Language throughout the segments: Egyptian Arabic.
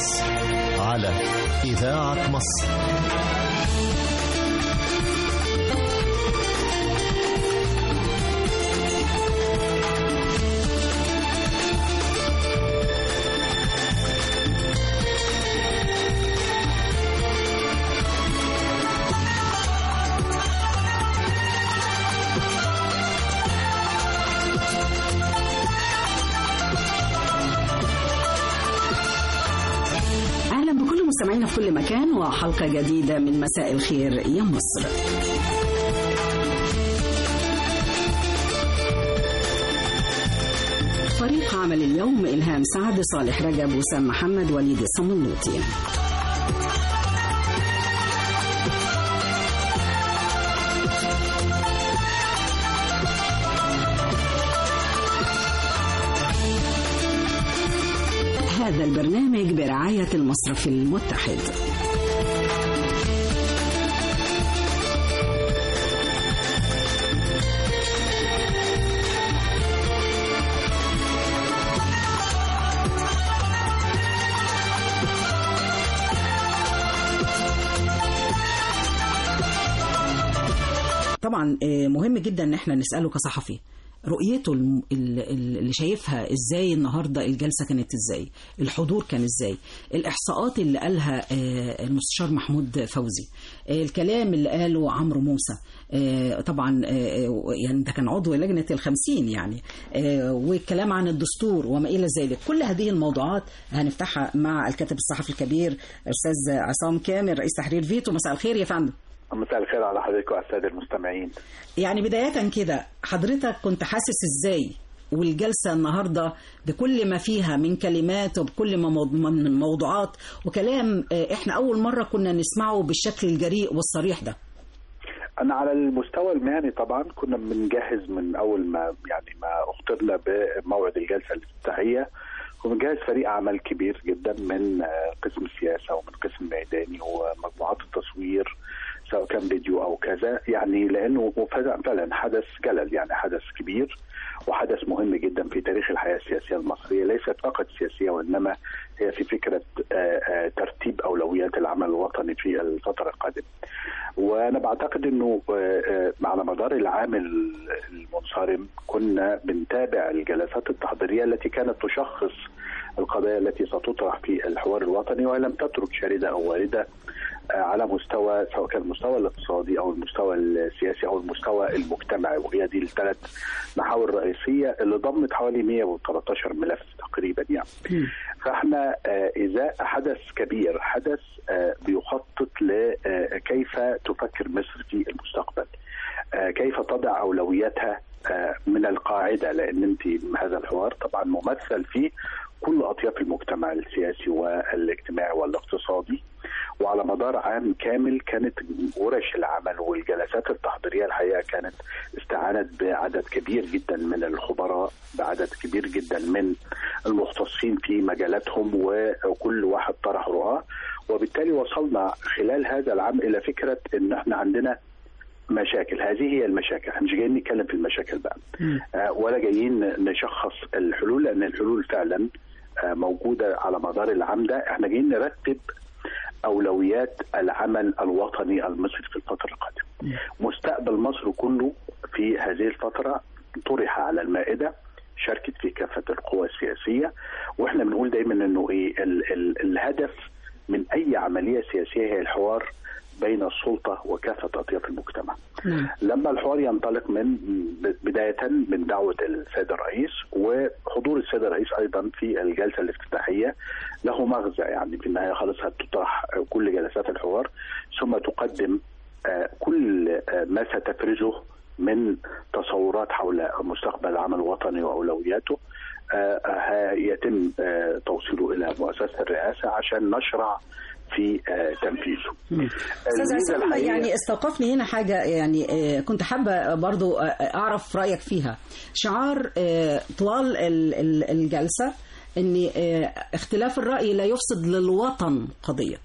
الناس على إذاعة مصر أهلا بكل مستمعينا في كل مكان وحلقة جديدة من مساء الخير يا مصر فريق عمل اليوم إلهام سعد صالح رجب وسام محمد وليد الصمنوطي هذا البرنامج برعاية المصرف المتحد طبعا آه، مهم جدا ان احنا نساله كصحفي رؤيته الم- ال- ال- اللي شايفها ازاي النهارده الجلسه كانت ازاي الحضور كان ازاي الاحصاءات اللي قالها آه، المستشار محمود فوزي آه، الكلام اللي قاله عمرو موسى آه، طبعا آه، يعني ده كان عضو لجنه الخمسين يعني آه، والكلام عن الدستور وما الى ذلك كل هذه الموضوعات هنفتحها مع الكاتب الصحفي الكبير استاذ عصام كامل رئيس تحرير فيتو مساء الخير يا فندم مساء الخير على حضرتك وعلى الساده المستمعين يعني بداية كده حضرتك كنت حاسس ازاي والجلسة النهاردة بكل ما فيها من كلمات وبكل ما مو- من موضوعات وكلام آه، احنا أول مرة كنا نسمعه بالشكل الجريء والصريح ده انا على المستوى المهني طبعا كنا بنجهز من اول ما يعني ما اخترنا بموعد الجلسه الافتتاحيه وبنجهز فريق عمل كبير جدا من آه، قسم السياسه ومن قسم ميداني ومجموعات التصوير سواء كان فيديو او كذا يعني لانه فعلا فعلا حدث جلل يعني حدث كبير وحدث مهم جدا في تاريخ الحياه السياسيه المصريه ليست فقط سياسيه وانما هي في فكره آه، آه، ترتيب اولويات العمل الوطني في الفتره القادمه. وانا بعتقد انه آه، آه، على مدار العام المنصرم كنا بنتابع الجلسات التحضيريه التي كانت تشخص القضايا التي ستطرح في الحوار الوطني ولم تترك شارده او وارده آه، على مستوى سواء كان المستوى الاقتصادي او المستوى السياسي او المستوى المجتمعي وهي دي الثلاث محاور رئيسيه اللي ضمت حوالي 113 ملف تقريبا يعني. فاحنا آه، ازاء حدث كبير حدث آه، بيخطط لكيف تفكر مصر في المستقبل آه، كيف تضع اولوياتها آه، من القاعده لان انت هذا الحوار طبعا ممثل فيه كل اطياف المجتمع السياسي والاجتماعي والاقتصادي وعلى مدار عام كامل كانت ورش العمل والجلسات التحضيريه الحقيقه كانت استعانت بعدد كبير جدا من الخبراء بعدد كبير جدا من المختصين في مجالاتهم وكل واحد طرح رؤاه وبالتالي وصلنا خلال هذا العام الى فكره ان احنا عندنا مشاكل هذه هي المشاكل احنا مش جايين نتكلم في المشاكل بقى آه، ولا جايين نشخص الحلول لان الحلول فعلا آه، موجوده على مدار العام ده احنا جايين نرتب اولويات العمل الوطني المصري في الفتره القادمه مستقبل مصر كله في هذه الفتره طرح على المائده شاركت في كافه القوى السياسيه واحنا بنقول دايما انه ايه ال ال الهدف من اي عمليه سياسيه هي الحوار بين السلطه وكافه اطياف المجتمع. لما الحوار ينطلق من بدايه من دعوه السيد الرئيس وحضور السيد الرئيس ايضا في الجلسه الافتتاحيه له مغزى يعني في النهايه خلاص هتطرح كل جلسات الحوار ثم تقدم آه، كل آه، ما ستفرزه من تصورات حول مستقبل العمل الوطني واولوياته آه، آه، يتم آه، توصيله الى مؤسسه الرئاسه عشان نشرع في آه، تنفيذه. استاذ الميزة عصام الحقيقية- يعني استوقفني هنا حاجه يعني آه، كنت حابه برضو آه، اعرف رايك فيها شعار آه، طوال ال- ال- الجلسه ان آه، اختلاف الراي لا يفسد للوطن قضيه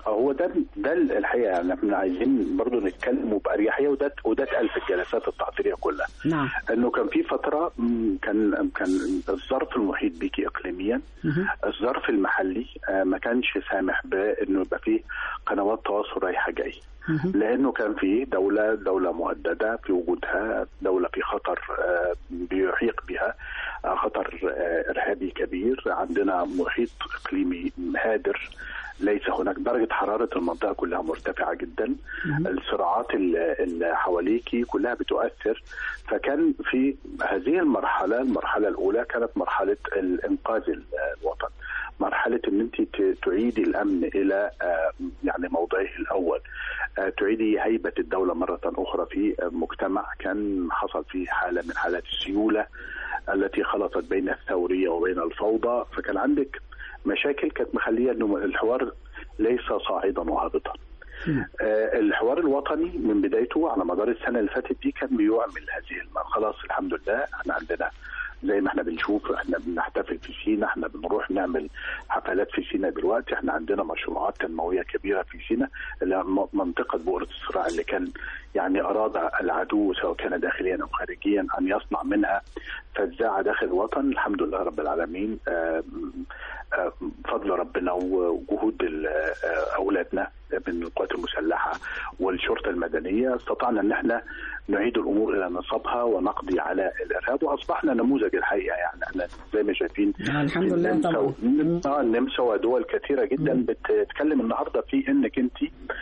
هو ده ده الحقيقه يعني احنا عايزين برضو نتكلم باريحيه وده وده اتقال في الجلسات التحضيريه كلها نعم انه كان في فتره مم، كان كان الظرف المحيط بيكي اقليميا مهم. الظرف المحلي آه، ما كانش سامح بانه يبقى فيه قنوات تواصل رايحه جاي مهم. لانه كان في دوله دوله مهدده في وجودها دوله في خطر آه، بيحيق بها آه، خطر آه، ارهابي كبير عندنا محيط اقليمي هادر ليس هناك درجه حراره المنطقه كلها مرتفعه جدا الصراعات ال- اللي حواليكي كلها بتؤثر فكان في هذه المرحله المرحله الاولى كانت مرحله الانقاذ ال- الوطن مرحله ان انت ت- تعيدي الامن الى آه، يعني موضعه الاول آه، تعيدي هيبه الدوله مره اخرى في آه، مجتمع كان حصل فيه حاله من حالات السيوله التي خلطت بين الثوريه وبين الفوضى فكان عندك مشاكل كانت مخليه انه الحوار ليس صاعدا وهابطا آه، الحوار الوطني من بدايته على مدار السنه اللي فاتت دي كان بيعمل هذه الم- خلاص الحمد لله احنا عندنا زي ما احنا بنشوف احنا بنحتفل في سينا احنا بنروح نعمل حفلات في سينا دلوقتي احنا عندنا مشروعات تنمويه كبيره في سينا اللي هي م- منطقه بؤره الصراع اللي كان يعني اراد العدو سواء كان داخليا او خارجيا ان يصنع منها فزاعه داخل الوطن الحمد لله رب العالمين آه، آه، فضل ربنا وجهود ال- آه، اولادنا من القوات المسلحه والشرطه المدنيه استطعنا ان احنا نعيد الامور الى نصابها ونقضي على الارهاب واصبحنا نموذج الحقيقه يعني احنا زي ما شايفين آه، الحمد لله النمسا طبعا. و- آه، النمسا ودول كثيره جدا بتتكلم النهارده في انك انت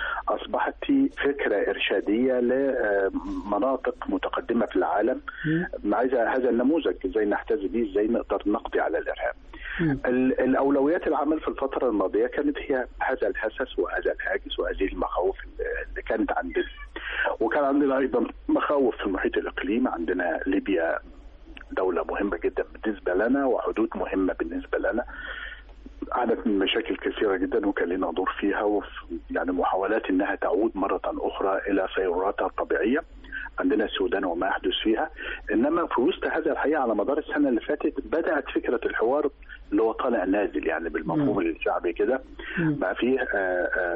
اصبحتي فكره ارشاديه لمناطق متقدمه في العالم عايزه هذا النموذج ازاي نحتذي به ازاي نقدر نقضي على الارهاب ال- الاولويات العمل في الفتره الماضيه كانت هي هذا الهسس وهذا الهاجس وهذه المخاوف اللي اللي كانت عندنا وكان عندنا ايضا مخاوف في المحيط الاقليمي عندنا ليبيا دوله مهمه جدا بالنسبه لنا وحدود مهمه بالنسبه لنا عانت من مشاكل كثيره جدا وكان لنا دور فيها وفي يعني محاولات انها تعود مره اخرى الى سيروراتها الطبيعيه عندنا السودان وما يحدث فيها انما في وسط هذا الحقيقه على مدار السنه اللي فاتت بدات فكره الحوار اللي هو طالع نازل يعني بالمفهوم الشعبي كده بقى فيه آه، آه،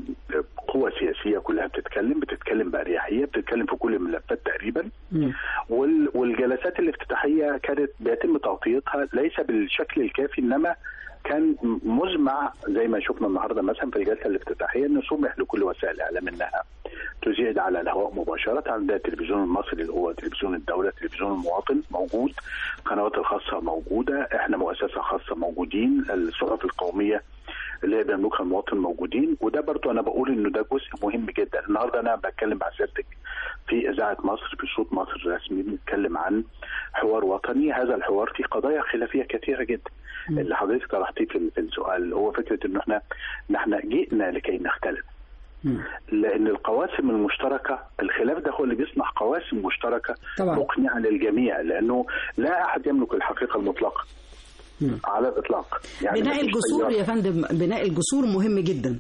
قوى سياسيه كلها بتتكلم بتتكلم باريحيه بتتكلم في كل الملفات تقريبا مم. وال- والجلسات الافتتاحيه كانت بيتم تغطيتها ليس بالشكل الكافي انما كان مزمع زي ما شفنا النهارده مثلا في الجلسه الافتتاحيه انه سمح لكل وسائل الاعلام انها تذيع على الهواء مباشره عندنا التلفزيون المصري اللي هو تلفزيون الدوله تلفزيون المواطن موجود القنوات الخاصه موجوده احنا مؤسسه خاصه موجودين الصحف القوميه اللي هي بيملكها المواطن موجودين وده برضو انا بقول انه ده جزء مهم جدا النهارده انا بتكلم مع سيادتك في اذاعه مصر في صوت مصر الرسمي بنتكلم عن حوار وطني هذا الحوار فيه قضايا خلافيه كثيره جدا اللي حضرتك طرحتيه في في السؤال هو فكره انه احنا نحن جئنا لكي نختلف مم. لان القواسم المشتركه الخلاف ده هو اللي بيصنع قواسم مشتركه طبعا. مقنعه للجميع لانه لا احد يملك الحقيقه المطلقه مم. على الاطلاق بناء مفيش الجسور تيار. يا فندم بناء الجسور مهم جدا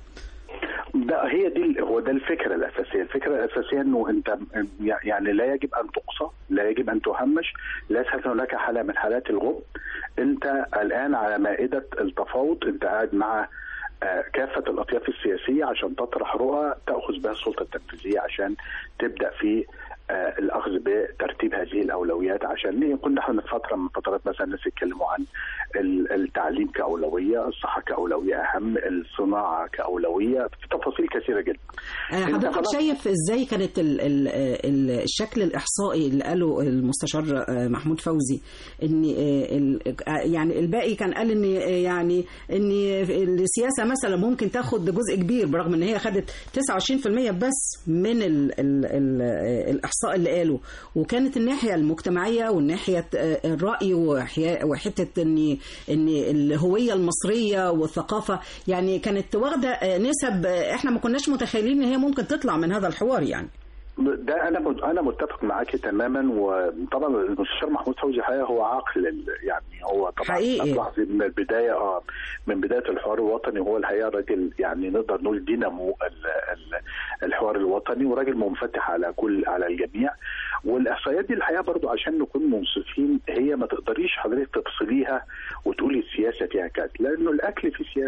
ده هي دي هو ده الفكره الاساسيه، الفكره الاساسيه انه انت يعني لا يجب ان تقصى، لا يجب ان تهمش، ليست هناك حاله من حالات الغب. انت الان على مائده التفاوض، انت قاعد مع آه، كافه الاطياف السياسيه عشان تطرح رؤى تاخذ بها السلطه التنفيذيه عشان تبدا في آه، الاخذ بترتيب هذه الاولويات عشان كنا احنا في فتره من فترات مثلا الناس يتكلموا عن ال- التعليم كاولويه، الصحه كاولويه اهم، الصناعه كاولويه، في تفاصيل كثيره جدا. آه، أنت حضرتك خلاص- شايف ازاي كانت ال ال ال الشكل الاحصائي اللي قاله المستشار آه، محمود فوزي ان آه، ال- آه، يعني الباقي كان قال ان آه، يعني ان السياسه مثلا ممكن تاخد جزء كبير برغم ان هي خدت 29% بس من ال ال ال الاحصاء اللي قاله وكانت الناحيه المجتمعيه والناحيه آه، الراي وحيا- وحته ان ان الهويه المصريه والثقافه يعني كانت واخده آه، نسب آه، احنا ما كناش متخيلين ان هي ممكن تطلع من هذا الحوار يعني ده انا مت- انا متفق معاك تماما وطبعا المستشار محمود فوزي الحقيقه هو عقل ال- يعني هو طبعا حقيقي. هتلاحظي من البدايه اه من بدايه الحوار الوطني هو الحقيقه راجل يعني نقدر نقول دينامو ال- ال- الحوار الوطني وراجل منفتح على كل على الجميع والاحصائيات دي الحقيقه برضو عشان نكون منصفين هي ما تقدريش حضرتك تفصليها وتقولي السياسه فيها كذا لانه الاكل فيه سياسه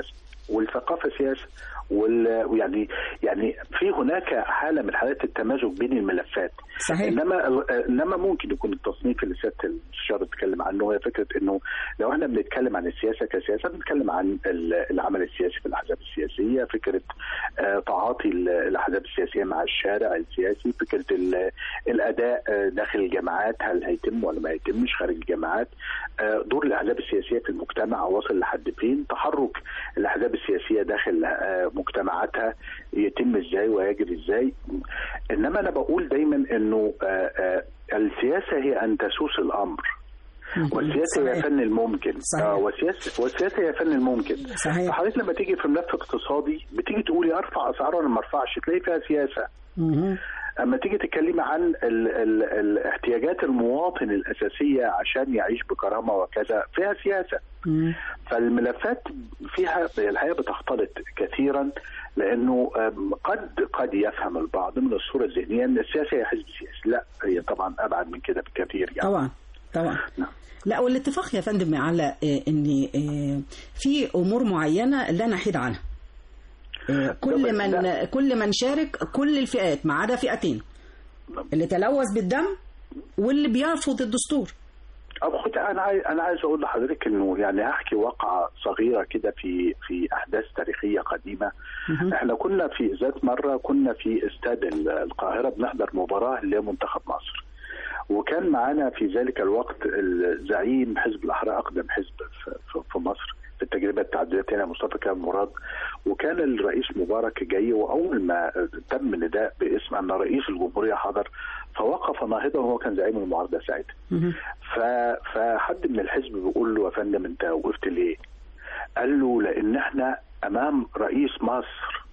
والثقافه سياسه وال- ويعني يعني في هناك حاله من حالات التمازج بين الملفات صحيح. انما انما ممكن يكون التصنيف اللي سياده المستشار اتكلم عنه هي فكره انه لو احنا بنتكلم عن السياسه كسياسه بنتكلم عن ال- العمل السياسي في الاحزاب السياسيه فكره آه، تعاطي ال- الاحزاب السياسيه مع الشارع السياسي فكره ال- الاداء آه، داخل الجامعات هل هيتم ولا ما هيتمش خارج الجامعات آه، دور الاحزاب السياسيه في المجتمع واصل لحد فين تحرك الاحزاب السياسيه داخل آه، مجتمعاتها يتم ازاي ويجري ازاي انما انا بقول دايما انه آه، آه، السياسه هي ان تسوس الامر والسياسه هي صحيح. فن الممكن صحيح. آه، والسياسه والسياسه هي فن الممكن صحيح. فحضرتك لما تيجي في ملف اقتصادي بتيجي تقولي ارفع اسعار ولا ما ارفعش تلاقي فيها سياسه مهم. اما تيجي تتكلمي عن ال ال الاحتياجات المواطن الاساسيه عشان يعيش بكرامه وكذا فيها سياسه مم. فالملفات فيها الحقيقه بتختلط كثيرا لانه آم، قد قد يفهم البعض من الصوره الذهنيه ان السياسه هي حزب سياسي لا هي طبعا ابعد من كده بكثير يعني طبعا طبعا نعم. لا والاتفاق يا فندم على آه، ان آه، في امور معينه لا نحيد عنها آه، كل بس من لا. كل من شارك كل الفئات ما عدا فئتين اللي تلوث بالدم واللي بيرفض الدستور أبو خد انا عايز انا عايز اقول لحضرتك انه يعني هحكي واقعه صغيره كده في في احداث تاريخيه قديمه احنا كنا في ذات مره كنا في استاد ال- القاهره بنحضر مباراه لمنتخب مصر وكان معانا في ذلك الوقت الزعيم حزب الاحرار اقدم حزب في- في- في مصر في التجربه التعديلات هنا مصطفى كامل مراد وكان الرئيس مبارك جاي واول ما تم نداء باسم ان رئيس الجمهوريه حضر فوقف ناهضا وهو كان زعيم المعارضه ساعتها ف- فحد من الحزب بيقول له يا فندم انت وقفت ليه؟ قال له لان احنا امام رئيس مصر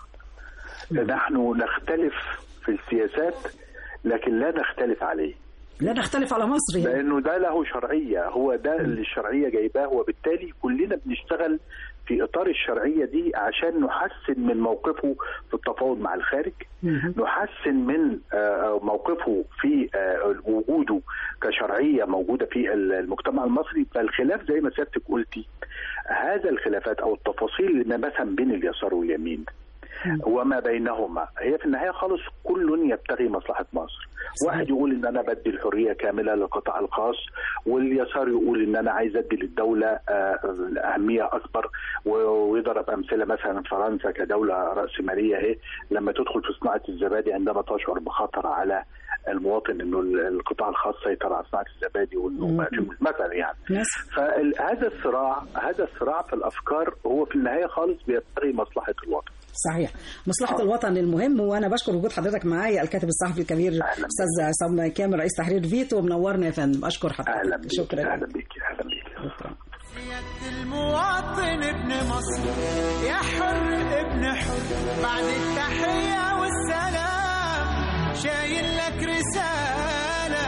نحن نختلف في السياسات لكن لا نختلف عليه لا نختلف على مصر يعني. لانه ده له شرعيه هو ده اللي الشرعيه جايباه وبالتالي كلنا بنشتغل في اطار الشرعيه دي عشان نحسن من موقفه في التفاوض مع الخارج نحسن من آه، موقفه في آه، وجوده كشرعيه موجوده في المجتمع المصري فالخلاف زي ما سيادتك قلتي هذا الخلافات او التفاصيل اللي مثلا بين اليسار واليمين وما بينهما هي في النهايه خالص كل يبتغي مصلحه مصر واحد يقول ان انا بدي الحريه كامله للقطاع الخاص واليسار يقول ان انا عايز ادي للدوله آه، اهميه اكبر و- ويضرب امثله مثلا فرنسا كدوله راسماليه اهي لما تدخل في صناعه الزبادي عندما تشعر بخطر على المواطن انه ال- القطاع الخاص سيطر على صناعه الزبادي وانه ما في مثلا يعني ناس فهذا الصراع هذا الصراع في الافكار هو في النهايه خالص بيبتغي مصلحه الوطن صحيح مصلحة الوطن المهم وأنا بشكر وجود حضرتك معايا الكاتب الصحفي الكبير أهلاً. أستاذ عصام كامل رئيس تحرير فيتو ومنورنا يا فندم أشكر حضرتك اهلا بيك شكرا اهلا بيك اهلا بيك شكرا سيادة المواطن ابن مصر يا حر ابن حر بعد التحية والسلام شايل لك رسالة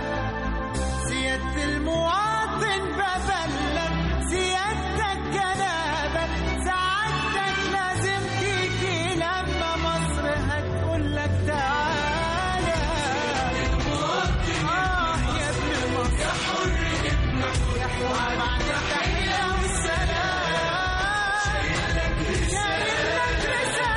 سيادة المواطن ببلغ سيادتك جنابك سعادتك لازم تيجي لما مصر هتقول لك تعالى آه يا ابن مصر يا حر ابن حر يا حر بعد التحية والسلام شايل لك رسالة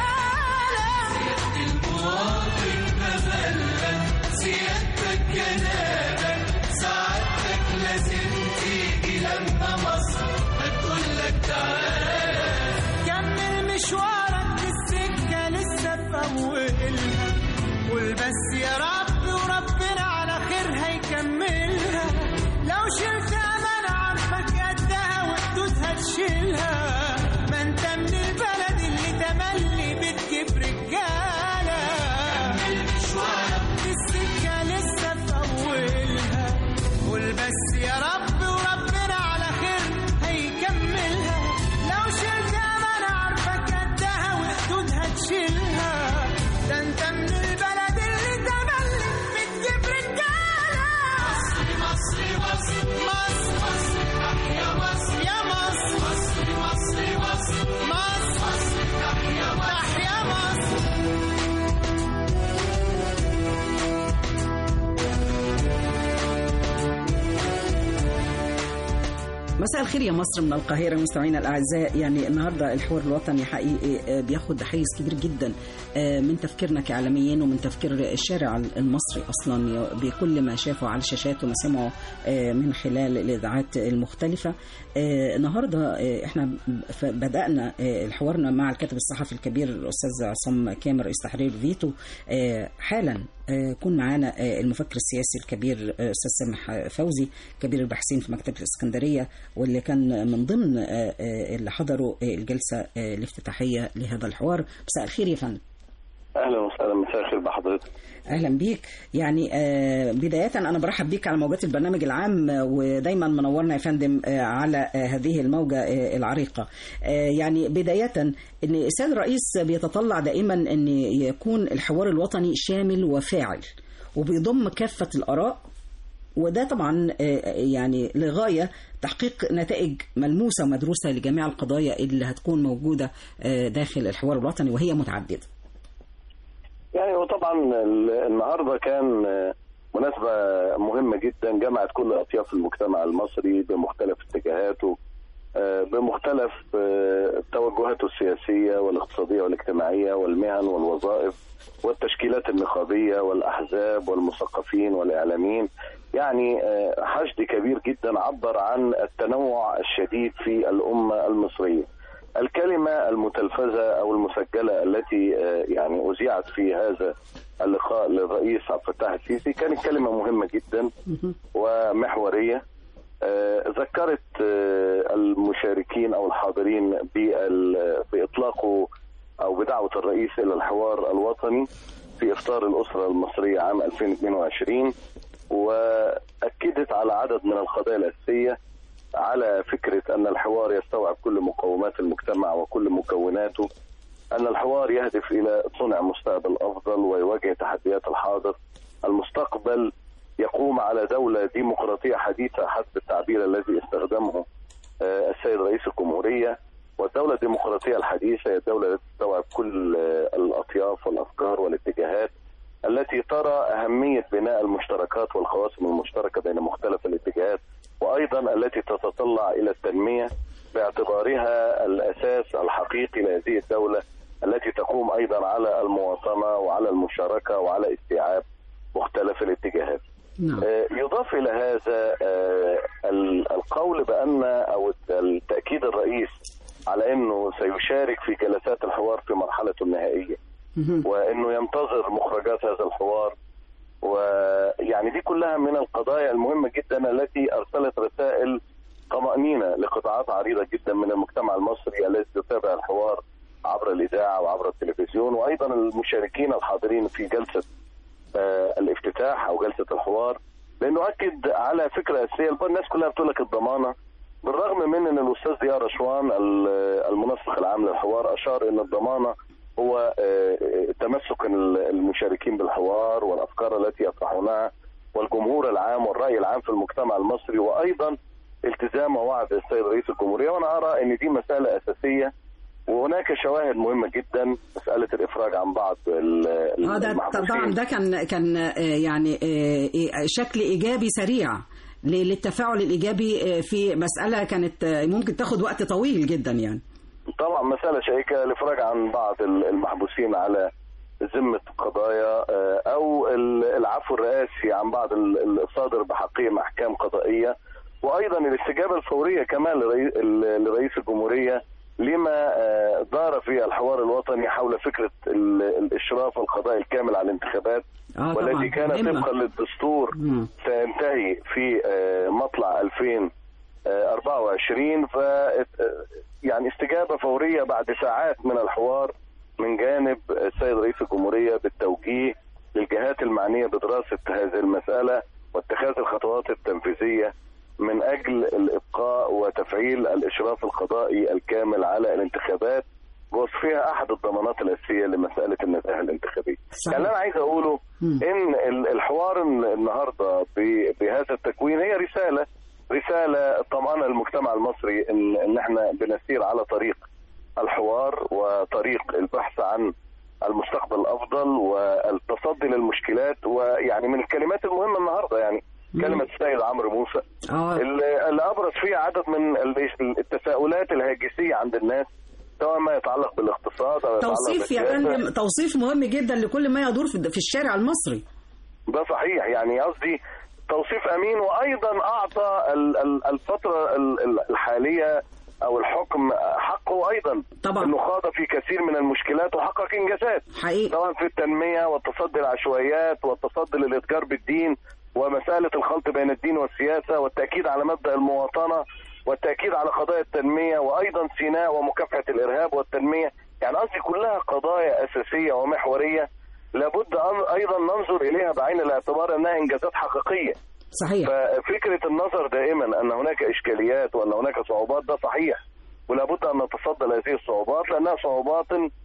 سيادتك جنابك سعادتك لازم تيجي لما مصر هتقول لك تعالى كمل مشوارك السكة لسه في أولها قول بس يا رب وربنا على خير هيكملها لو شلت أمانة عارفك قدها وحدودها تشيلها ما انت من البلد اللي تملي بتجيب رجالة كمل مشوارك السكة لسه في أولها قول بس يا رب وربنا على خير هيكملها لو شلت أمانة عارفك قدها وحدودها تشيلها ده انت من البلد اللي تملي بتجيب رجالة مصر مصر مصر مصر مساء الخير يا مصر من القاهرة مستمعينا الأعزاء يعني النهاردة الحوار الوطني حقيقي آه، بياخد حيز كبير جدا آه، من تفكيرنا كإعلاميين ومن تفكير الشارع المصري أصلا بكل ما شافوا على الشاشات وما سمعوا آه، من خلال الإذاعات المختلفة آه، النهاردة آه، احنا ف- بدأنا آه، حوارنا مع الكاتب الصحفي الكبير الأستاذ عصام كامل رئيس تحرير فيتو آه، حالا آه، كون معانا آه، المفكر السياسي الكبير آه، أستاذ سامح فوزي كبير الباحثين في مكتبة الإسكندرية واللي كان من ضمن آه، آه، اللي حضروا آه، الجلسة آه، الافتتاحية لهذا الحوار مساء الخير يا فندم اهلا وسهلا مساء الخير بحضرتك اهلا بيك يعني آه، بدايه انا برحب بيك على موجات البرنامج العام آه، ودايما منورنا يا فندم آه، على آه، هذه الموجه آه، العريقه آه، يعني بدايه ان السيد الرئيس بيتطلع دائما ان يكون الحوار الوطني شامل وفاعل وبيضم كافه الاراء وده طبعا آه، يعني لغايه تحقيق نتائج ملموسه ومدروسه لجميع القضايا اللي هتكون موجوده آه، داخل الحوار الوطني وهي متعدده يعني هو طبعا ال- النهارده كان آه، مناسبة مهمة جدا جمعت كل أطياف المجتمع المصري بمختلف اتجاهاته آه، بمختلف آه، توجهاته السياسية والاقتصادية والاجتماعية والمهن والوظائف والتشكيلات النقابية والأحزاب والمثقفين والإعلاميين يعني آه، حشد كبير جدا عبر عن التنوع الشديد في الأمة المصرية الكلمة المتلفزة أو المسجلة التي آه، يعني أذيعت في هذا اللقاء للرئيس عبد الفتاح السيسي كانت كلمة مهمة جدا ومحورية آه، ذكرت آه، المشاركين أو الحاضرين بال- بإطلاقه أو بدعوة الرئيس إلى الحوار الوطني في إفطار الأسرة المصرية عام 2022 وأكدت على عدد من القضايا الأساسية على فكرة أن الحوار يستوعب كل مقومات المجتمع وكل مكوناته أن الحوار يهدف إلى صنع مستقبل أفضل ويواجه تحديات الحاضر المستقبل يقوم على دولة ديمقراطية حديثة حسب التعبير الذي استخدمه آه، السيد رئيس الجمهورية والدولة الديمقراطية الحديثة هي الدولة التي تستوعب كل آه، الأطياف والأفكار والاتجاهات التي ترى أهمية بناء المشتركات والقواسم المشتركة بين مختلف الاتجاهات وأيضا التي تتطلع إلى التنمية باعتبارها الأساس الحقيقي لهذه الدولة التي تقوم أيضا على المواطنة وعلى المشاركة وعلى استيعاب مختلف الاتجاهات نعم آه، يضاف الى هذا آه، ال- القول بان او التاكيد الرئيس على انه سيشارك في جلسات الحوار في مرحلته النهائيه مهم. وانه ينتظر مخرجات هذا الحوار ويعني دي كلها من القضايا المهمه جدا التي ارسلت رسائل طمانينه لقطاعات عريضه جدا من المجتمع المصري الذي تتابع الحوار عبر الاذاعه وعبر التلفزيون وايضا المشاركين الحاضرين في جلسه آه، الافتتاح او جلسه الحوار لانه اكد على فكره اساسيه الناس كلها بتقول لك الضمانه بالرغم من ان الاستاذ ضياء رشوان ال- المنسق العام للحوار اشار ان الضمانه هو آه، تمسك ال- المشاركين بالحوار والافكار التي يطرحونها والجمهور العام والراي العام في المجتمع المصري وايضا التزام ووعد السيد رئيس الجمهوريه وانا ارى ان دي مساله اساسيه وهناك شواهد مهمه جدا مساله الافراج عن بعض ال- اه ده المحبوسين. طبعا ده كان كان آه، يعني آه، إيه، شكل ايجابي سريع ل- للتفاعل الايجابي آه، في مساله كانت آه، ممكن تاخد وقت طويل جدا يعني طبعا مسألة شائكة الإفراج عن بعض المحبوسين على ذمة قضايا آه، أو ال- العفو الرئاسي عن بعض ال- الصادر بحقهم أحكام قضائية وأيضا الاستجابة الفورية كمان لرئي- ال- لرئيس الجمهورية لما آه، دار في الحوار الوطني حول فكرة ال- الإشراف والقضاء الكامل على الانتخابات اه والتي طبعا كانت مهمة. طبقا للدستور مم. سينتهي في آه، مطلع 2024 ف يعني استجابه فوريه بعد ساعات من الحوار من جانب السيد رئيس الجمهوريه بالتوجيه للجهات المعنيه بدراسه هذه المساله واتخاذ الخطوات التنفيذيه من اجل الابقاء وتفعيل الاشراف القضائي الكامل على الانتخابات ووصفها احد الضمانات الاساسيه لمساله النزاهه الانتخابيه. صحيح. يعني اللي انا عايز اقوله مم. ان ال- الحوار الن- النهارده ب- بهذا التكوين هي رساله رساله طمأنة المجتمع المصري ان ان احنا بنسير على طريق الحوار وطريق البحث عن المستقبل الافضل والتصدي للمشكلات ويعني من الكلمات المهمه النهارده يعني كلمه السيد عمرو موسى اه اللي اللي ابرز فيه عدد من ال- التساؤلات الهاجسيه عند الناس سواء ما يتعلق بالاقتصاد او يتعلق توصيف يا بالسياسة. فندم توصيف مهم جدا لكل ما يدور في في الشارع المصري ده صحيح يعني قصدي توصيف امين وايضا اعطى ال- ال- الفتره ال- ال- الحاليه او الحكم حقه ايضا طبعا. انه خاض في كثير من المشكلات وحقق انجازات حقيقي سواء في التنميه والتصدي العشوائيات والتصدي للاتجار بالدين ومساله الخلط بين الدين والسياسه والتاكيد على مبدا المواطنه والتاكيد على قضايا التنميه وايضا سيناء ومكافحه الارهاب والتنميه يعني قصدي كلها قضايا اساسيه ومحوريه لابد أن ايضا ننظر اليها بعين الاعتبار انها انجازات حقيقيه صحيح ففكره النظر دائما ان هناك اشكاليات وان هناك صعوبات ده صحيح ولابد ان نتصدى لهذه الصعوبات لانها صعوبات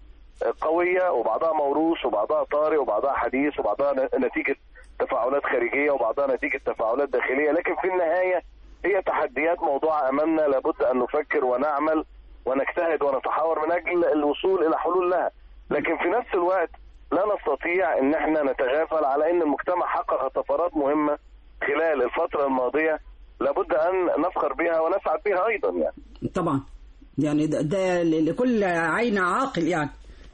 قويه وبعضها موروث وبعضها طارئ وبعضها حديث وبعضها ن- نتيجه تفاعلات خارجيه وبعضها نتيجه تفاعلات داخليه لكن في النهايه هي تحديات موضوعه امامنا لابد ان نفكر ونعمل ونجتهد ونتحاور من اجل الوصول الى حلول لها لكن في نفس الوقت لا نستطيع ان احنا نتغافل على ان المجتمع حقق طفرات مهمه خلال الفتره الماضيه لابد ان نفخر بها ونسعد بها ايضا يعني طبعا يعني ده, ده لكل عين عاقل يعني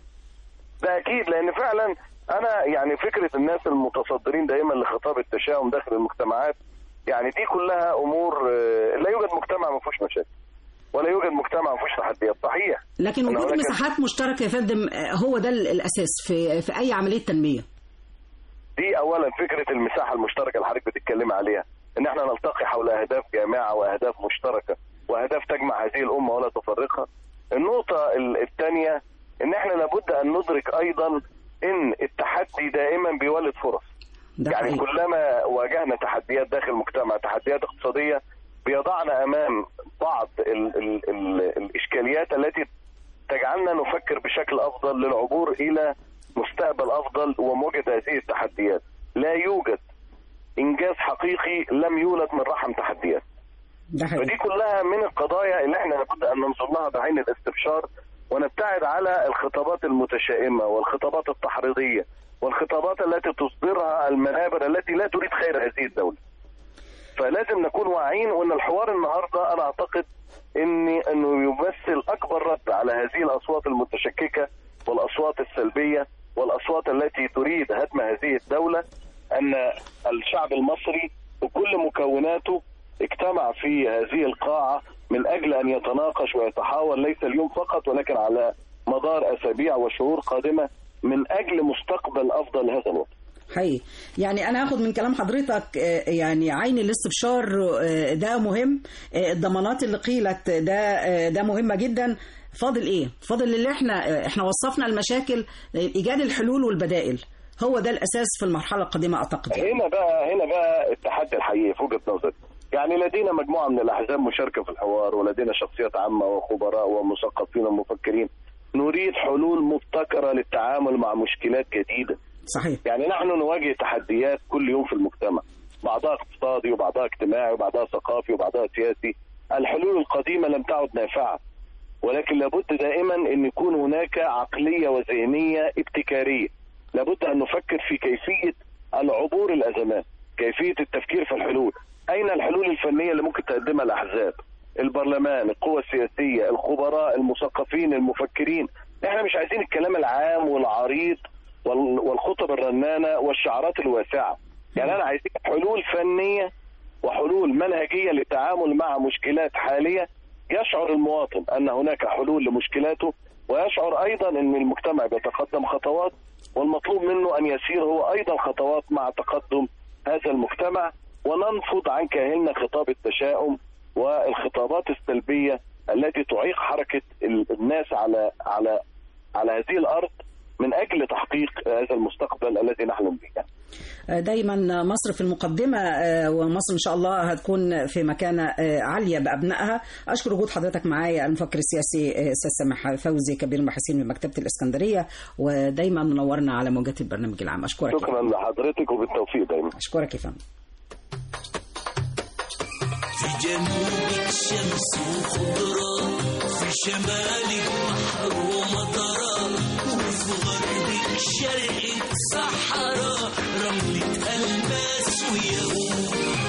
ده اكيد لان فعلا انا يعني فكره الناس المتصدرين دائما لخطاب التشاؤم داخل المجتمعات يعني دي كلها امور آه، لا يوجد مجتمع ما فيهوش مشاكل ولا يوجد مجتمع ما فيهوش تحديات صحيح لكن إن وجود هناك- مساحات مشتركه يا فندم آه، هو ده الاساس في في اي عمليه تنميه دي اولا فكره المساحه المشتركه اللي حضرتك بتتكلم عليها ان احنا نلتقي حول اهداف جامعه واهداف مشتركه واهداف تجمع هذه الامه ولا تفرقها النقطه الثانيه ان احنا لابد ان ندرك ايضا ان التحدي دائما بيولد فرص ده يعني حقيقي. كلما واجهنا تحديات داخل المجتمع تحديات اقتصاديه بيضعنا امام بعض ال ال ال الاشكاليات التي تجعلنا نفكر بشكل افضل للعبور الى مستقبل افضل ومواجهه هذه التحديات لا يوجد انجاز حقيقي لم يولد من رحم تحديات ده فدي حقيقي كلها من القضايا اللي احنا لابد ان ننظر لها بعين الاستبشار ونبتعد على الخطابات المتشائمه والخطابات التحريضيه والخطابات التي تصدرها المنابر التي لا تريد خير هذه الدوله. فلازم نكون واعيين وان الحوار النهارده انا اعتقد ان انه يمثل اكبر رد على هذه الاصوات المتشككه والاصوات السلبيه والاصوات التي تريد هدم هذه الدوله ان الشعب المصري بكل مكوناته اجتمع في هذه القاعه من اجل ان يتناقش ويتحاور ليس اليوم فقط ولكن على مدار اسابيع وشهور قادمه من اجل مستقبل افضل لهذا الوطن. حقيقي يعني انا هاخد من كلام حضرتك آه، يعني عين الاستبشار آه، ده مهم آه، الضمانات اللي قيلت ده آه، ده مهمه جدا فاضل ايه فاضل اللي احنا آه، احنا وصفنا المشاكل آه، ايجاد الحلول والبدائل هو ده الاساس في المرحله القادمه اعتقد يعني. هنا بقى هنا بقى التحدي الحقيقي في وجهه نظري يعني لدينا مجموعه من الاحزاب مشاركه في الحوار ولدينا شخصيات عامه وخبراء ومثقفين ومفكرين نريد حلول مبتكره للتعامل مع مشكلات جديده صحيح يعني نحن نواجه تحديات كل يوم في المجتمع بعضها اقتصادي وبعضها اجتماعي وبعضها ثقافي وبعضها سياسي الحلول القديمه لم تعد نافعه ولكن لابد دائما ان يكون هناك عقليه وذهنيه ابتكاريه لابد ان نفكر في كيفيه العبور الازمات كيفيه التفكير في الحلول اين الحلول الفنيه اللي ممكن تقدمها الاحزاب البرلمان القوى السياسيه الخبراء المثقفين المفكرين احنا مش عايزين الكلام العام والعريض وال- والخطب الرنانه والشعارات الواسعه يعني انا عايزين حلول فنيه وحلول منهجيه للتعامل مع مشكلات حاليه يشعر المواطن ان هناك حلول لمشكلاته ويشعر ايضا ان المجتمع بيتقدم خطوات والمطلوب منه ان يسير هو ايضا خطوات مع تقدم هذا المجتمع وننفض عن كاهلنا خطاب التشاؤم والخطابات السلبيه التي تعيق حركه ال- الناس على على على هذه الارض من اجل تحقيق هذا المستقبل الذي نحلم به. آه، دايما مصر في المقدمه آه، ومصر ان شاء الله هتكون في مكانه آه، عاليه بابنائها اشكر وجود حضرتك معايا المفكر السياسي آه، استاذ سامح فوزي كبير المحاسين من مكتبه الاسكندريه ودايما منورنا على موجات البرنامج العام اشكرك يا شكرا لحضرتك وبالتوفيق دايما. اشكرك يا فندم في جنوبك شمس وخضرة في شمالك بحر ومطرة وفي غربك شرقك صحراء رملة ألماس ويهود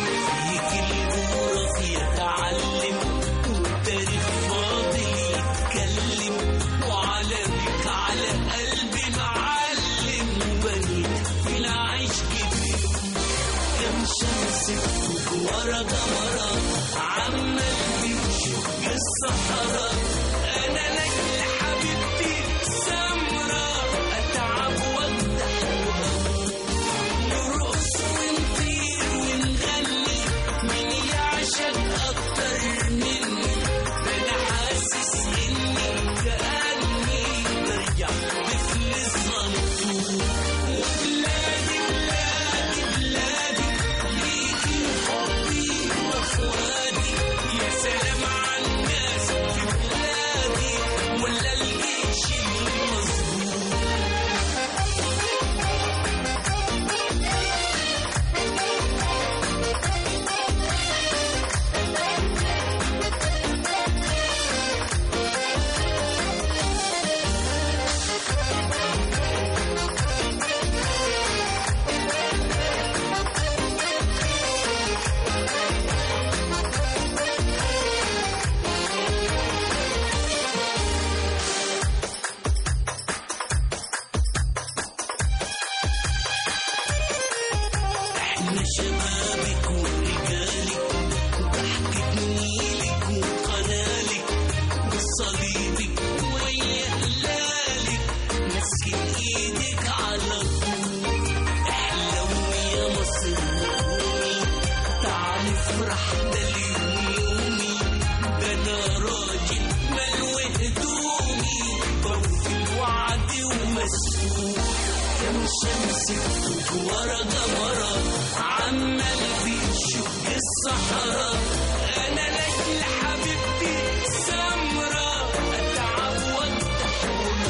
ورا جمرة عمال بيشق الصحراء انا لاجل حبيبتي سمرة اتعب واجدح نرقص ونطير ونغني مين يعشق اكتر مني ده انا حاسس اني كاني برجع طفل صغنطوط وبلادي بلادي بلادي ليكي حبي واخواتي يا سلام على الناس في بلادي ولا الجيش المظبوط احنا شبابك ورجالك ضحكة نيلك وقنالك وصليبك ويا هلالك ماسكين ايدك على طول احلوي يا مصر قومي تعالي افرح ده اليوم يومي ده انا راجل ملوي هدومي بوفي الوعد ومسؤول كم شمس بتوت ورا جمرة عمال بيشق الصحراء أنا لاجل حبيبتي سمرة أتعب وأفتح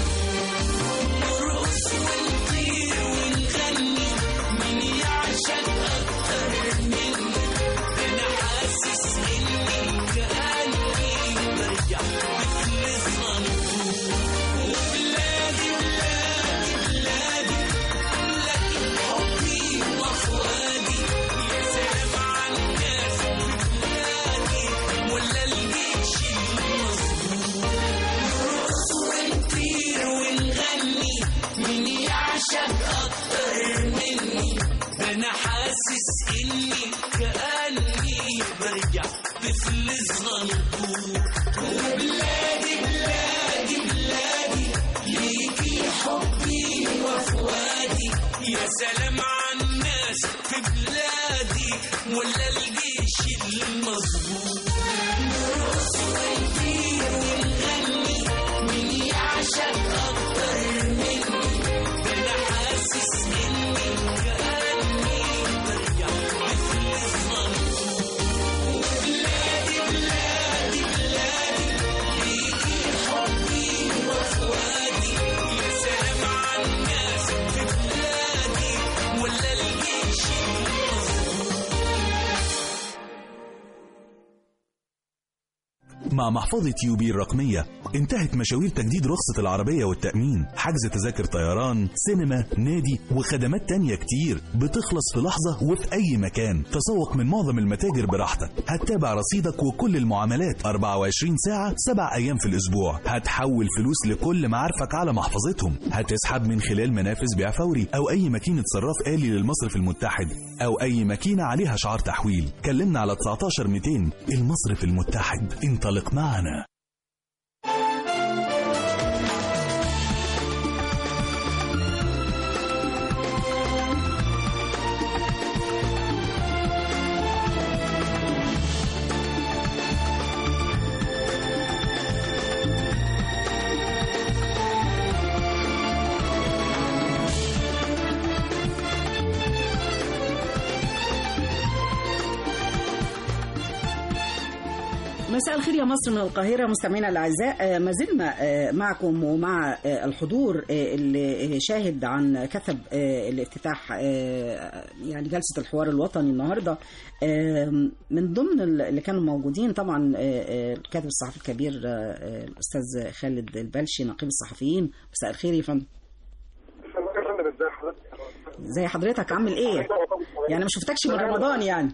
نرقص ونطير ونغني مين يعشق أكتر مني ده أنا حاسس إني كأني برجع طفل صغنطوط وبلادي بلادي بلادي لكن حبي واخواتي يا سلام على الناس في بلادي ولا الجيش المظبوط نرقص ونطير ونغني مين يعشق اكتر مني ده انا حاسس اني كاني برجع طفل صغنطوط وبلادي بلادي بلادي ليكي حبي واخواتي يا سلام على الناس في بلادي ولا الجيش المظبوط نرقص ونطير ونغني مين يعشق اكتر مني ده انا حاسس اني كاني برجع طفل صغنطوط وبلادي بلادي بلادي ليكي حبي واخواتي يا سلام على الناس في بلادي ولا الجيش المظبوط مع محفظة يوبي الرقمية انتهت مشاوير تجديد رخصة العربية والتأمين حجز تذاكر طيران سينما نادي وخدمات تانية كتير بتخلص في لحظة وفي أي مكان تسوق من معظم المتاجر براحتك هتتابع رصيدك وكل المعاملات 24 ساعة 7 أيام في الأسبوع هتحول فلوس لكل معارفك على محفظتهم هتسحب من خلال منافذ بيع فوري أو أي ماكينة صراف آلي للمصرف المتحد أو أي ماكينة عليها شعار تحويل كلمنا على 19 200 المصرف المتحد انطلق معنا مساء الخير يا مصر من القاهرة مستمعينا الأعزاء آه، ما زلنا آه، معكم ومع آه، الحضور آه، اللي شاهد عن كتب آه، الافتتاح آه، يعني جلسة الحوار الوطني النهاردة آه، من ضمن اللي كانوا موجودين طبعا آه، آه، الكاتب الصحفي الكبير آه، آه، الأستاذ خالد البلشي نقيب الصحفيين مساء الخير يا فندم زي حضرتك عامل ايه؟ يعني ما شفتكش من رمضان يعني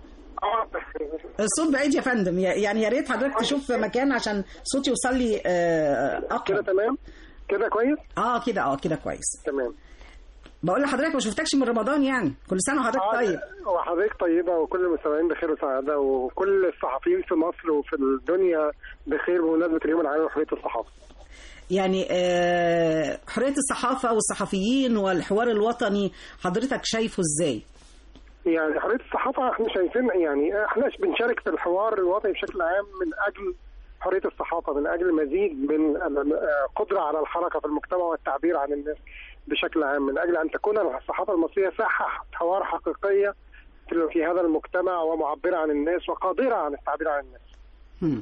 الصوت بعيد يا فندم يعني يا ريت حضرتك تشوف مكان عشان صوتي يوصل لي آه، كده اقرب تمام كده كويس اه كده اه كده كويس تمام بقول لحضرتك ما شفتكش من رمضان يعني كل سنه وحضرتك طيب وحضرتك طيبة وكل المستمعين بخير وسعادة وكل الصحفيين في مصر وفي الدنيا بخير بمناسبة اليوم العالمي لحرية الصحافة. يعني آه، حريه الصحافه والصحفيين والحوار الوطني حضرتك شايفه ازاي يعني حرية الصحافة احنا شايفين يعني احنا بنشارك في الحوار الوطني بشكل عام من أجل حرية الصحافة من أجل مزيد من القدرة على الحركة في المجتمع والتعبير عن الناس بشكل عام من أجل أن تكون الصحافة المصرية ساحة حوار حقيقية في في هذا المجتمع ومعبرة عن الناس وقادرة عن التعبير عن الناس. هم.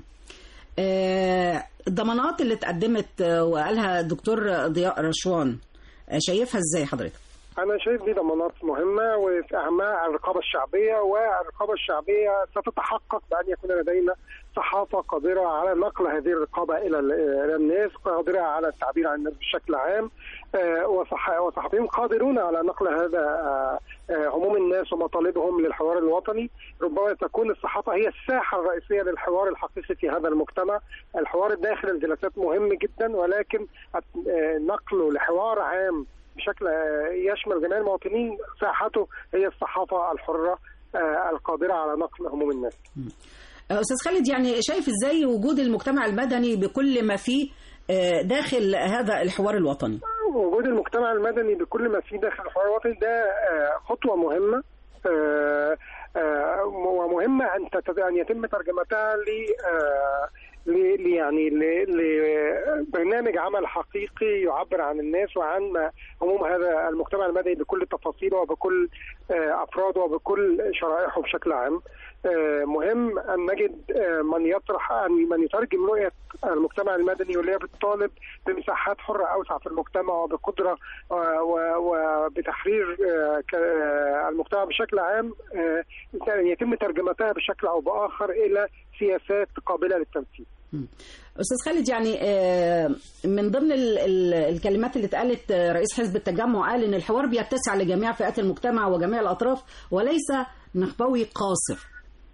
آه، الضمانات اللي اتقدمت آه، وقالها الدكتور ضياء رشوان آه، شايفها ازاي حضرتك أنا شايف دي ضمانات مهمة وفي أهمها الرقابة الشعبية والرقابة الشعبية ستتحقق بأن يكون لدينا صحافة قادرة على نقل هذه الرقابة إلى ال- إلى الناس قادرة على التعبير عن الناس بشكل عام آه، وصح- وصحفيين قادرون على نقل هذا آه، آه، هموم الناس ومطالبهم للحوار الوطني ربما تكون الصحافة هي الساحة الرئيسية للحوار الحقيقي في هذا المجتمع الحوار الداخل الجلسات مهم جدا ولكن الت- آه، نقله لحوار عام بشكل آه، يشمل جميع المواطنين ساحته هي الصحافة الحرة آه، القادرة على نقل هموم الناس آه، استاذ خالد يعني شايف ازاي وجود المجتمع المدني بكل ما فيه آه، داخل هذا الحوار الوطني وجود المجتمع المدني بكل ما فيه داخل الحوار الوطني ده آه، خطوة مهمة آه، آه، ومهمة أن تت- أن يتم ترجمتها ل آه، ل- ل- يعني ل- لبرنامج عمل حقيقي يعبر عن الناس وعن ما- هموم هذا المجتمع المدني بكل تفاصيله وبكل آه، افراده وبكل شرائحه بشكل عام آه، مهم ان نجد آه، من يطرح ان من يترجم رؤيه المجتمع المدني واللي هي بتطالب بمساحات حره اوسع في المجتمع وبقدره آه، و- وبتحرير آه، ك- آه، المجتمع بشكل عام آه، يتم ترجمتها بشكل او باخر الى سياسات قابله للتنفيذ. استاذ خالد يعني آه، من ضمن ال- ال- الكلمات اللي اتقالت آه، رئيس حزب التجمع قال ان الحوار بيتسع لجميع فئات المجتمع وجميع الاطراف وليس نخبوي قاصر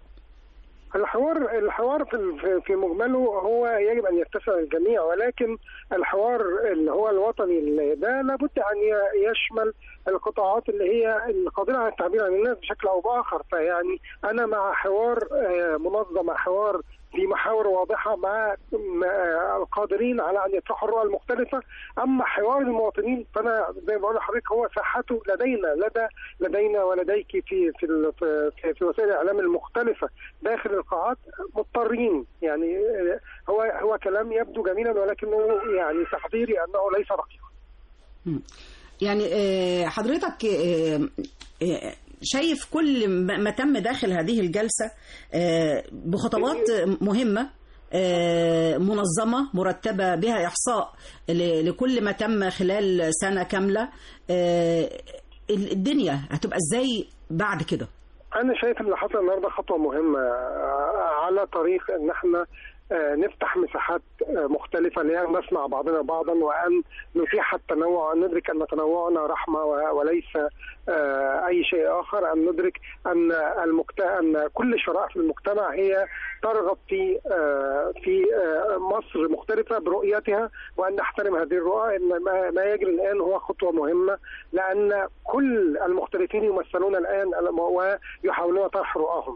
الحوار الحوار في في- في مجمله هو يجب ان يتسع للجميع ولكن الحوار اللي هو الوطني اللي ده لابد ان ي- يشمل القطاعات اللي هي القادره على التعبير عن الناس بشكل او باخر فيعني انا مع حوار آه، منظم مع حوار في محاور واضحه مع مع القادرين على ان يطرحوا الرؤى المختلفه اما حوار المواطنين فانا زي ما بقول لحضرتك هو ساحته لدينا لدى لدينا ولديك في في ال- في, في وسائل الاعلام المختلفه داخل القاعات مضطرين يعني آه، هو هو كلام يبدو جميلا ولكنه يعني تحذيري انه ليس دقيقا مم. يعني آه، حضرتك آه، آه، شايف كل ما ما تم داخل هذه الجلسة آه، بخطوات مهمة آه، منظمة مرتبة بها إحصاء ل- لكل ما تم خلال سنة كاملة آه، الدنيا هتبقى إزاي بعد كده انا شايف اللي حصل النهارده خطوه مهمه آه، على طريق ان احنا آه، نفتح مساحات آه، مختلفة لأن نسمع بعضنا بعضا وأن نتيح التنوع أن ندرك أن تنوعنا رحمة و- وليس آه، أي شيء آخر أن ندرك أن المجت... أن كل شرائح المجتمع هي ترغب في آه، في آه، مصر مختلفة برؤيتها وأن نحترم هذه الرؤى إن ما- ما يجري الآن هو خطوة مهمة لأن كل المختلفين يمثلون الآن ويحاولون طرح رؤاهم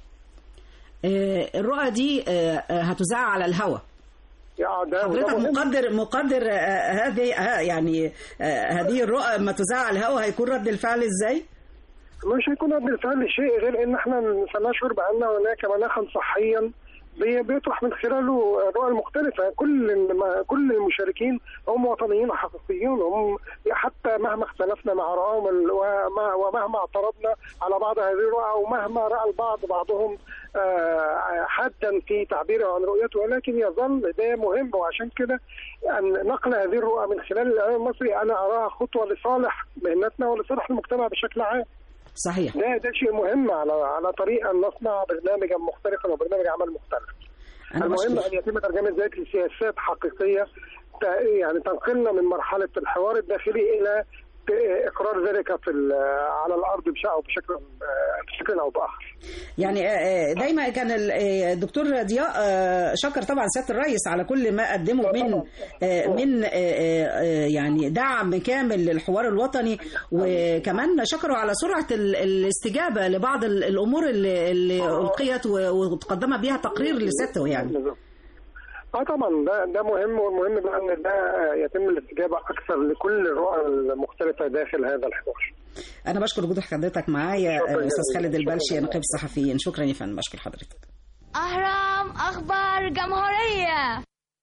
آه، الرؤى دي آه، آه، هتذاع على الهوا يا ده حضرتك وده مهم. مقدر مقدر آه، هذه آه، يعني آه، هذه الرؤى لما تذاع على الهوا هيكون رد الفعل ازاي؟ مش هيكون رد الفعل شيء غير ان احنا سنشعر بان هناك مناخا صحيا بي- بيطرح من خلاله الرؤى المختلفة كل الم- كل المشاركين هم وطنيين حقيقيون هم حتى مهما اختلفنا مع رؤاهم ال- وما- ومهما اعترضنا على بعض هذه الرؤى او مهما راى البعض بعضهم آه، حدا في تعبيره عن رؤيته ولكن يظل ده مهم وعشان كده أن نقل هذه الرؤى من خلال الاعلام المصري انا اراها خطوه لصالح مهنتنا ولصالح المجتمع بشكل عام صحيح ده ده شيء مهم على على طريق ان نصنع برنامجا مختلفا وبرنامج عمل مختلف. أنا المهم بشكر. ان يتم ترجمه ذلك لسياسات حقيقيه ت- يعني تنقلنا من مرحله الحوار الداخلي الى ت- اقرار ذلك في ال- على الارض بش- أو بشكل آه، بشكل او باخر. يعني آه، آه، دايما كان ال- آه، الدكتور ضياء آه، شكر طبعا سياده الرئيس على كل ما قدمه من آه، من آه، آه، آه، يعني دعم كامل للحوار الوطني وكمان شكروا على سرعه ال- الاستجابه لبعض ال- الامور اللي اللي القيت و- وتقدم بها تقرير لسيادته يعني اه طبعا ده ده مهم والمهم بقى ان ده يتم الاستجابه اكثر لكل الرؤى المختلفه داخل هذا الحوار. انا بشكر وجود حضرتك معايا شكراً آه، استاذ جزيلاً. خالد البلشي شكراً. نقيب الصحفيين شكرا يا فندم بشكر حضرتك أهرام أخبار جمهورية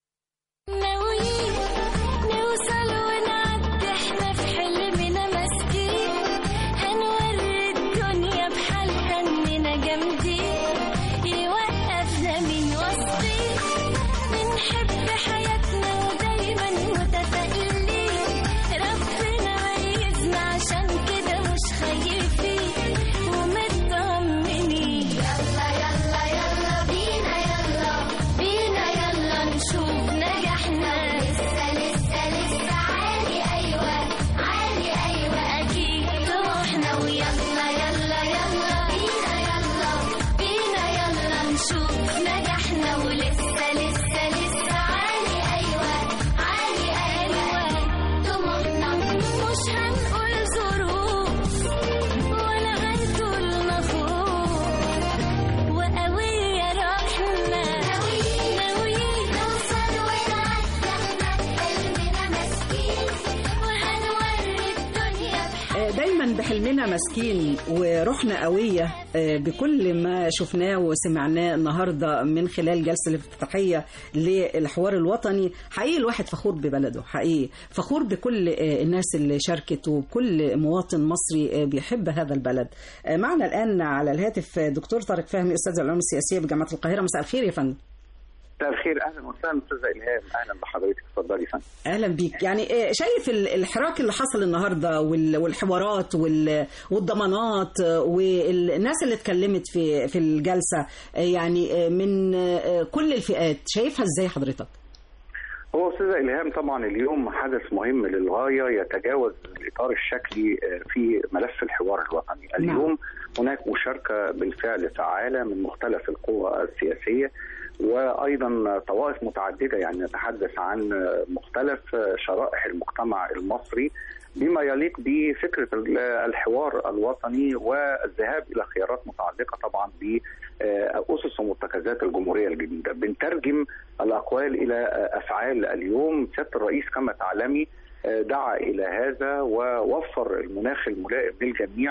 ناويين نوصل ونعدي احنا في حلمنا ماسكين هنوري الدنيا بحالها اننا جامدين يوقفنا من وسطين بنحب حياتنا ودايما متفائلين ربنا ميزنا عشان كده مش خايفين ومطمنين يلا يلا يلا بينا يلا بينا يلا نشوف نجاحنا لسه لسه لسه عالي ايوه عالي ايوه اكيد طموحنا ويلا يلا يلا بينا يلا بينا يلا نشوف نجاحنا ولسه لسه لسه عالي ايوه عالي ايوه طموحنا مش هنقول ظروف ولا هنقول مخوف وقوية روحنا ناويين نوصل ونعدي احنا بقلبنا ماسكين وهنوري الدنيا آه، دايما بحلمنا ماسكين وروحنا قوية آه، بكل ما شفناه وسمعناه النهاردة من خلال جلسة الافتتاحية للحوار الوطني حقيقي الواحد فخور ببلده حقيقي فخور بكل آه، الناس اللي شاركت وكل مواطن مصري آه، بيحب هذا البلد آه، معنا الآن على الهاتف آه، دكتور طارق فهمي أستاذ العلوم السياسية بجامعة القاهرة مساء الخير يا فندم مساء الخير اهلا وسهلا استاذه الهام اهلا بحضرتك اتفضلي يا فندم اهلا بيك يعني آه، شايف ال- الحراك اللي حصل النهارده وال- والحوارات وال- والضمانات آه، والناس اللي اتكلمت في في الجلسه آه، يعني آه، من آه، كل الفئات شايفها ازاي حضرتك هو استاذه الهام طبعا اليوم حدث مهم للغايه يتجاوز الاطار الشكلي آه، في ملف الحوار الوطني اليوم هناك مشاركه بالفعل فعاله من مختلف القوى السياسيه وايضا طوائف متعدده يعني نتحدث عن آه، مختلف آه، شرائح المجتمع المصري بما يليق بفكره ال- الحوار الوطني والذهاب الى خيارات متعلقه طبعا باسس ومرتكزات الجمهوريه الجديده بنترجم الاقوال الى آه، افعال اليوم سياده الرئيس كما تعلمي آه، دعا الى هذا ووفر المناخ الملائم للجميع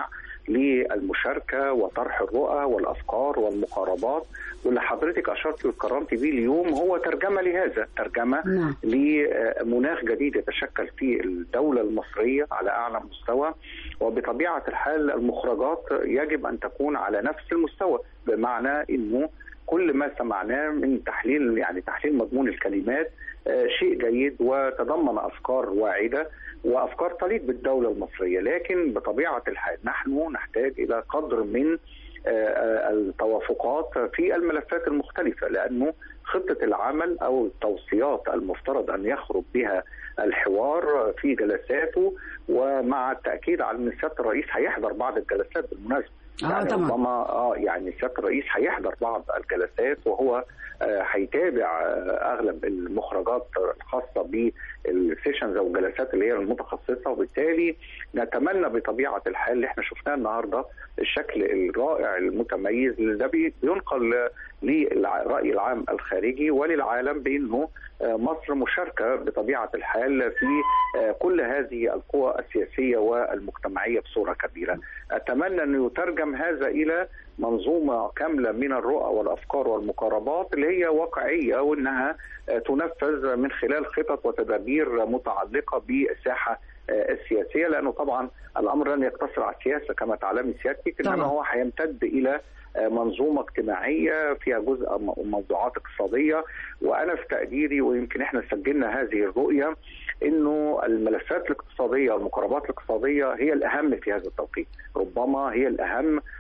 للمشاركه وطرح الرؤى والافكار والمقاربات واللي حضرتك اشرت وكرمت بيه اليوم هو ترجمه لهذا ترجمه نعم. لمناخ جديد يتشكل في الدوله المصريه على اعلى مستوى وبطبيعه الحال المخرجات يجب ان تكون على نفس المستوى بمعنى انه كل ما سمعناه من تحليل يعني تحليل مضمون الكلمات آه، شيء جيد وتضمن افكار واعده وافكار تليق بالدوله المصريه لكن بطبيعه الحال نحن نحتاج الى قدر من آه، آه، التوافقات في الملفات المختلفه لانه خطه العمل او التوصيات المفترض ان يخرج بها الحوار في جلساته ومع التاكيد على ان سياده الرئيس هيحضر بعض الجلسات بالمناسبه آه، يعني طبعاً. ربما اه يعني سياده الرئيس هيحضر بعض الجلسات وهو آه، هيتابع آه، اغلب المخرجات الخاصه بالسيشنز او الجلسات اللي هي المتخصصه وبالتالي نتمنى بطبيعه الحال اللي احنا شفناه النهارده الشكل الرائع المتميز اللي ده بي- بينقل للراي العام الخارجي وللعالم بانه آه، مصر مشاركه بطبيعه الحال في آه، كل هذه القوى السياسيه والمجتمعيه بصوره كبيره. اتمنى انه يترجم هذا الى منظومه كامله من الرؤى والافكار والمقاربات اللي هي واقعيه وانها آه، تنفذ من خلال خطط وتدابير متعلقه بالساحه آه، السياسيه لانه طبعا الامر لن يقتصر على السياسه كما تعلمي سيادتك انما طبعاً. هو هيمتد الى آه، منظومه اجتماعيه فيها جزء م- موضوعات اقتصاديه وانا في تقديري ويمكن احنا سجلنا هذه الرؤيه انه الملفات الاقتصاديه والمقاربات الاقتصاديه هي الاهم في هذا التوقيت، ربما هي الاهم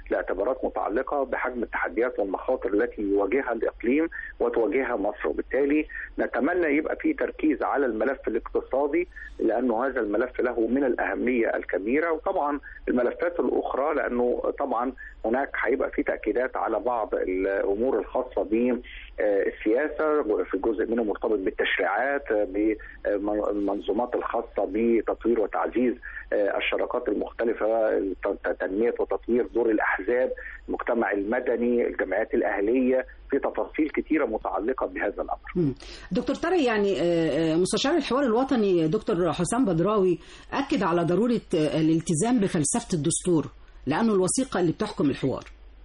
لاعتبارات متعلقه بحجم التحديات والمخاطر التي يواجهها الاقليم وتواجهها مصر وبالتالي نتمنى يبقى في تركيز على الملف الاقتصادي لانه هذا الملف له من الاهميه الكبيره وطبعا الملفات الاخرى لانه طبعا هناك هيبقى في تاكيدات على بعض الامور الخاصه بالسياسه في جزء منه مرتبط بالتشريعات بالمنظومات الخاصه بتطوير وتعزيز الشراكات المختلفه تنميه وتطوير دور الاحزاب المجتمع المدني الجمعيات الاهليه في تفاصيل كثيره متعلقه بهذا الامر مم. دكتور طارق يعني آه، آه، مستشار الحوار الوطني دكتور حسام بدراوي أكد على ضرورة آه، الالتزام بفلسفة الدستور لأنه الوثيقة اللي بتحكم الحوار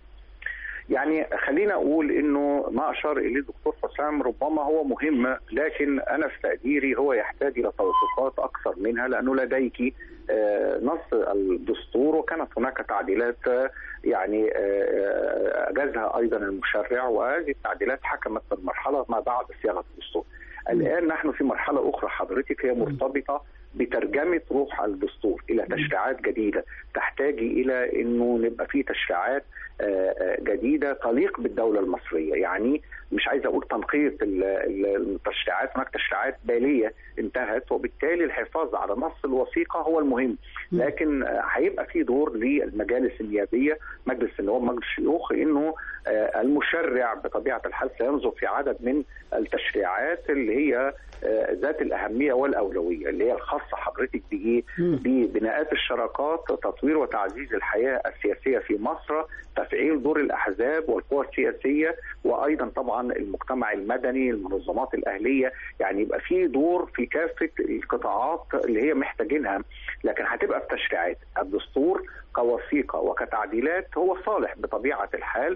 يعني خلينا اقول انه ما اشار اليه الدكتور حسام ربما هو مهم لكن انا في تقديري هو يحتاج الى توثيقات اكثر منها لانه لديك آه، نص الدستور وكانت هناك تعديلات آه، يعني آه، اجازها ايضا المشرع وهذه التعديلات حكمت في المرحله ما بعد صياغه الدستور. الان نحن في مرحله اخرى حضرتك هي مرتبطه بترجمه روح الدستور الى تشريعات جديده تحتاج الى انه نبقى في تشريعات آه، آه، جديده تليق بالدوله المصريه يعني مش عايز اقول تنقيه ال- ال- التشريعات هناك تشريعات باليه انتهت وبالتالي الحفاظ على نص الوثيقه هو المهم لكن آه، هيبقى في دور للمجالس النيابيه مجلس النواب مجلس الشيوخ انه آه، المشرع بطبيعه الحال سينظر في عدد من التشريعات اللي هي آه، ذات الاهميه والاولويه اللي هي الخاصه حضرتك بايه؟ ببناءات الشراكات تطوير وتعزيز الحياه السياسيه في مصر تفعيل دور الاحزاب والقوى السياسيه وايضا طبعا المجتمع المدني المنظمات الاهليه يعني يبقى في دور في كافه القطاعات اللي هي محتاجينها لكن هتبقى في تشريعات الدستور كوثيقه وكتعديلات هو صالح بطبيعه الحال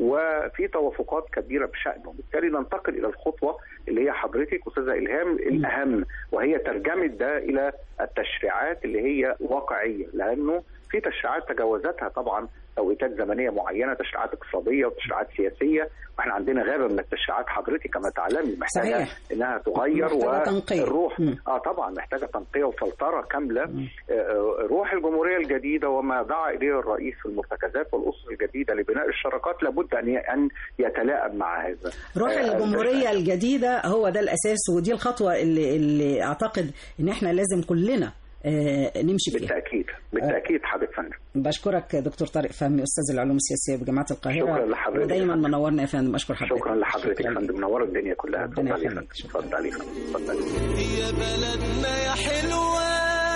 وفي توافقات كبيره بشانه بالتالي ننتقل الى الخطوه اللي هي حضرتك استاذه الهام الاهم وهي ترجمه ده الى التشريعات اللي هي واقعيه لانه في تشريعات تجاوزتها طبعا توقيتات زمنيه معينه تشريعات اقتصاديه وتشريعات سياسيه واحنا عندنا غابه من التشريعات حضرتك كما تعلمي محتاجه صحيح. انها تغير محتاجة تنقية. والروح مم. اه طبعا محتاجه تنقيه وفلتره كامله آه، آه، روح الجمهوريه الجديده وما دعا اليه الرئيس في المرتكزات والاسر الجديده لبناء الشراكات لابد ان ي- ان يتلائم مع هذا روح آه، الجمهورية الجديدة هو ده الأساس ودي الخطوة اللي, اللي أعتقد إن إحنا لازم كلنا آه، نمشي فيها بالتاكيد بالتاكيد حضرتك فندم بشكرك دكتور طارق فهمي أستاذ العلوم السياسية بجامعة القاهرة شكرا لحضرتك. ودايما منورنا يا فندم أشكر حضرتك شكرا لحضرتك يا شكراً فندم منور الدنيا كلها ربنا اتفضل يا يخليك. فندم اتفضل يا فندم اتفضل يا بلدنا يا حلوة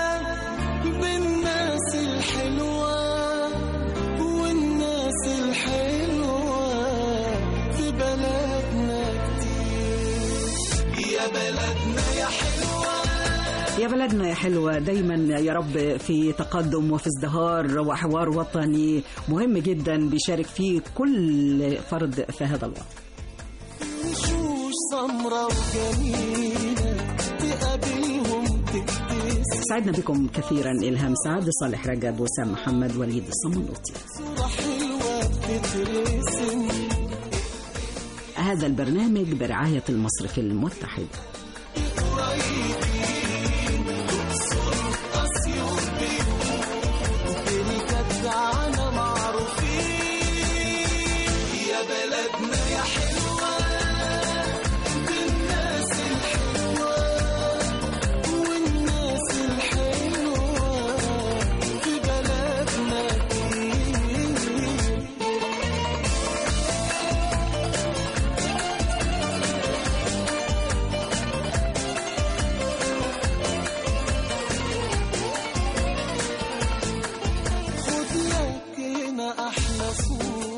بالناس الحلوة والناس الحلوة في بلدنا كتير يا بلدنا يا حلوة يا بلدنا يا حلوة دايما يا رب في تقدم وفي ازدهار وحوار وطني مهم جدا بيشارك فيه كل فرد في هذا الوطن وشوش سمرة وجميلة تقابلهم تبتسم سعدنا بكم كثيرا إلهام سعد صالح رجب وسام محمد وليد الصمنوطي صورة حلوة بتترسم هذا البرنامج برعاية المصرف المتحد بالجدعنة معروفين يا بلدنا يا حلوة بالناس الحلوة والناس الحلوة في بلدنا كتير خد لك هنا احلى صورة